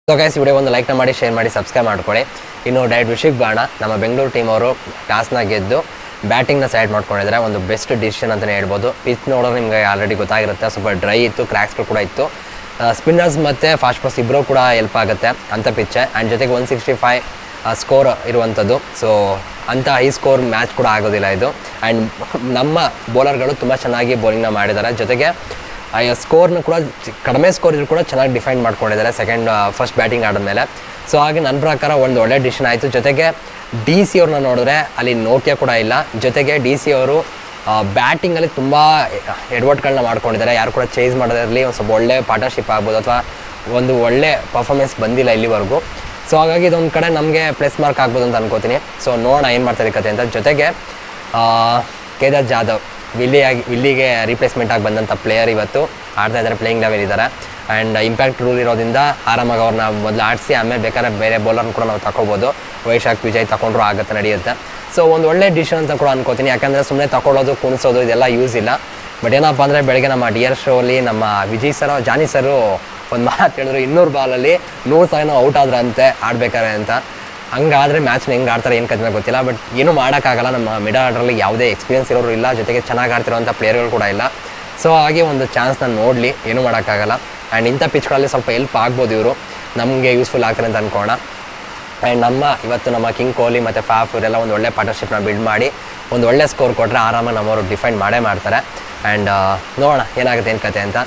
so guys video ಒಂದು ಲೈಕ್ನ ಮಾಡಿ share ಮಾಡಿ ಸಬ್ಸ್ಕ್ರೈಬ್ ಮಾಡ್ಕೊಳ್ಳಿ ಇನ್ನು ಡೈರೆಕ್ಟ್ ವಿಷಯಕ್ಕೆ ಬಾಣ ನಮ್ಮ ಬೆಂಗಳೂರು ಟೀಮ್ ಅವರು ಟಾಸ್ನ ಗೆದ್ದು ಬ್ಯಾಟಿಂಗ್ನ ಸೈಡ್ ಮಾಡ್ಕೊಂಡಿದ್ದಾರೆ ಒಂದು ಬೆಸ್ಟ್ ಡಿಸಿಷನ್ ಅಂತಲೇ ಹೇಳ್ಬೋದು ಪಿಚ್ ನೋಡೋದು ನಿಮಗೆ ಆಲ್ರೆಡಿ ಗೊತ್ತಾಗಿರುತ್ತೆ ಸ್ವಲ್ಪ ಡ್ರೈ ಇತ್ತು ಕ್ರ್ಯಾಕ್ಸ್ಗಳು ಕೂಡ ಇತ್ತು ಸ್ಪಿನ್ನರ್ಸ್ ಮತ್ತು ಫಾಸ್ಟ್ ಬಾಲ್ಸ್ ಇಬ್ಬರು ಕೂಡ ಹೆಲ್ಪ್ ಆಗುತ್ತೆ ಅಂಥ ಪಿಚ್ಚೆ ಆ್ಯಂಡ್ ಜೊತೆಗೆ ಒನ್ ಸಿಕ್ಸ್ಟಿ ಫೈವ್ ಸ್ಕೋರ್ ಇರುವಂಥದ್ದು ಸೊ ಅಂಥ ಹೈ ಸ್ಕೋರ್ ಮ್ಯಾಚ್ ಕೂಡ ಆಗೋದಿಲ್ಲ ಇದು ಆ್ಯಂಡ್ ನಮ್ಮ ಬೌಲರ್ಗಳು ತುಂಬ ಚೆನ್ನಾಗಿ ಬೌಲಿಂಗ್ನ ಮಾಡಿದ್ದಾರೆ ಜೊತೆಗೆ ಸ್ಕೋರ್ನ ಕೂಡ ಚಿ- ಕಡಿಮೆ ಸ್ಕೋರ್ ಇದ್ರು ಕೂಡ ಚೆನ್ನಾಗಿ ಡಿಫೈನ್ ಮಾಡ್ಕೊಂಡಿದ್ದಾರೆ ಸೆಕೆಂಡ್ ಫಸ್ಟ್ ಬ್ಯಾಟಿಂಗ್ ಆಡಿದ್ಮೇಲೆ ಸೊ ಹಾಗೆ ನನ್ನ ಪ್ರಕಾರ ಒಂದು ಒಳ್ಳೆ ಡಿಸಿಷನ್ ಆಯಿತು ಜೊತೆಗೆ ಡಿ ಸಿ ಅವ್ರನ್ನ ನೋಡಿದ್ರೆ ಅಲ್ಲಿ ನೋಕಿಯ ಕೂಡ ಇಲ್ಲ ಜೊತೆಗೆ ಡಿ ಸಿ ಅವರು ಬ್ಯಾಟಿಂಗಲ್ಲಿ ತುಂಬ ಎಡ್ವರ್ಟ್ಗಳನ್ನ ಮಾಡ್ಕೊಂಡಿದ್ದಾರೆ ಯಾರು ಕೂಡ ಚೇಸ್ ಮಾಡೋದ್ರಲ್ಲಿ ಒಂದು ಸ್ವಲ್ಪ ಒಳ್ಳೆ ಪಾರ್ಟ್ನರ್ಶಿಪ್ ಆಗ್ಬೋದು ಅಥವಾ ಒಂದು ಒಳ್ಳೆ ಪರ್ಫಾರ್ಮೆನ್ಸ್ ಬಂದಿಲ್ಲ ಇಲ್ಲಿವರೆಗೂ ಸೊ ಹಾಗಾಗಿ ಇದೊಂದು ಕಡೆ ನಮಗೆ ಪ್ಲಸ್ ಮಾರ್ಕ್ ಆಗ್ಬೋದು ಅಂತ ಅನ್ಕೋತೀನಿ ಸೊ ನೋಡೋಣ ಏನು ಮಾಡ್ತಾರೆ ಕತೆ ಅಂತ ಜೊತೆಗೆ ಆ, ಕೇದಾರ್ ಜಾಧವ್ ವಿಲ್ಲಿಯಾಗಿ ವಿಲ್ಲಿಗೆ ರೀಪ್ಲೇಸ್ಮೆಂಟ್ ಆಗಿ ಬಂದಂಥ ಪ್ಲೇಯರ್ ಇವತ್ತು ಆಡ್ತಾ ಇದ್ದಾರೆ ಪ್ಲೇಯಿಂಗ್ ಲೆವೆಲ್ ಇದ್ದಾರೆ ಆ್ಯಂಡ್ ಇಂಪ್ಯಾಕ್ಟ್ ರೂಲ್ ಇರೋದ್ರಿಂದ ಆರಾಮಾಗಿ ಅವ್ರನ್ನ ಮೊದಲು ಆಡಿಸಿ ಆಮೇಲೆ ಬೇಕಾದ್ರೆ ಬೇರೆ ಬೌಲರ್ನ ಕೂಡ ನಾವು ತಗೋಬೋದು ವೈಶಾಖ್ ವಿಜಯ್ ತಗೊಂಡ್ರು ಆಗುತ್ತೆ ನಡೆಯುತ್ತೆ ಸೊ ಒಂದು ಒಳ್ಳೆ ಡಿಸಿಷನ್ ಅಂತ ಕೂಡ ಅನ್ಕೋತೀನಿ ಯಾಕಂದರೆ ಸುಮ್ಮನೆ ತಗೊಳ್ಳೋದು ಕುಣಿಸೋದು ಇದೆಲ್ಲ ಯೂಸ್ ಇಲ್ಲ ಬಟ್ ಏನಪ್ಪ ಅಂದರೆ ಬೆಳಗ್ಗೆ ನಮ್ಮ ಡಿಯರ್ ಶೋಲಿ ನಮ್ಮ ವಿಜಯ್ ಸರ್ ಜಾನಿ ಸರು ಒಂದು ಮಾತು ಹೇಳಿದ್ರು ಇನ್ನೂರು ಬಾಲಲ್ಲಿ ನೂರು ಸಾವಿರ ಔಟ್ ಆದ್ರಂತೆ ಆಡ್ಬೇಕಾರೆ ಅಂತ ಹಂಗಾದ್ರೆ ಮ್ಯಾಚ್ನ ಹೆಂಗೆ ಆಡ್ತಾರೆ ಏನು ಕತೆ ಗೊತ್ತಿಲ್ಲ ಬಟ್ ಏನೂ ಮಾಡೋಕ್ಕಾಗಲ್ಲ ನಮ್ಮ ಮಿಡಲ್ ಆರ್ಡ್ರಲ್ಲಿ ಯಾವುದೇ ಎಕ್ಸ್ಪೀರಿಯನ್ಸ್ ಇರೋರು ಇಲ್ಲ ಜೊತೆಗೆ ಚೆನ್ನಾಗಿ ಆಡ್ತಿರೋಂಥ ಪ್ಲೇಯರ್ಗಳು ಕೂಡ ಇಲ್ಲ ಸೊ ಹಾಗೆ ಒಂದು ಚಾನ್ಸ್ನ ನೋಡಲಿ ಏನೂ ಮಾಡೋಕ್ಕಾಗಲ್ಲ ಆ್ಯಂಡ್ ಇಂಥ ಪಿಚ್ಗಳಲ್ಲಿ ಸ್ವಲ್ಪ ಹೆಲ್ಪ್ ಆಗ್ಬೋದು ಇವರು ನಮಗೆ ಯೂಸ್ಫುಲ್ ಆಗ್ತಾರೆ ಅಂತ ಅನ್ಕೋಣ ಆ್ಯಂಡ್ ನಮ್ಮ ಇವತ್ತು ನಮ್ಮ ಕಿಂಗ್ ಕೊಹ್ಲಿ ಮತ್ತು ಫಾಫ್ ಇವರೆಲ್ಲ ಒಂದು ಒಳ್ಳೆ ಪಾರ್ಟ್ನರ್ಶಿಪ್ನ ಬಿಲ್ಡ್ ಮಾಡಿ ಒಂದು ಒಳ್ಳೆ ಸ್ಕೋರ್ ಕೊಟ್ಟರೆ ಆರಾಮಾಗಿ ನಮ್ಮವರು ಡಿಫೈನ್ ಮಾಡೇ ಮಾಡ್ತಾರೆ ಆ್ಯಂಡ್ ನೋಡೋಣ ಏನಾಗುತ್ತೆ ಏನು ಕತೆ ಅಂತ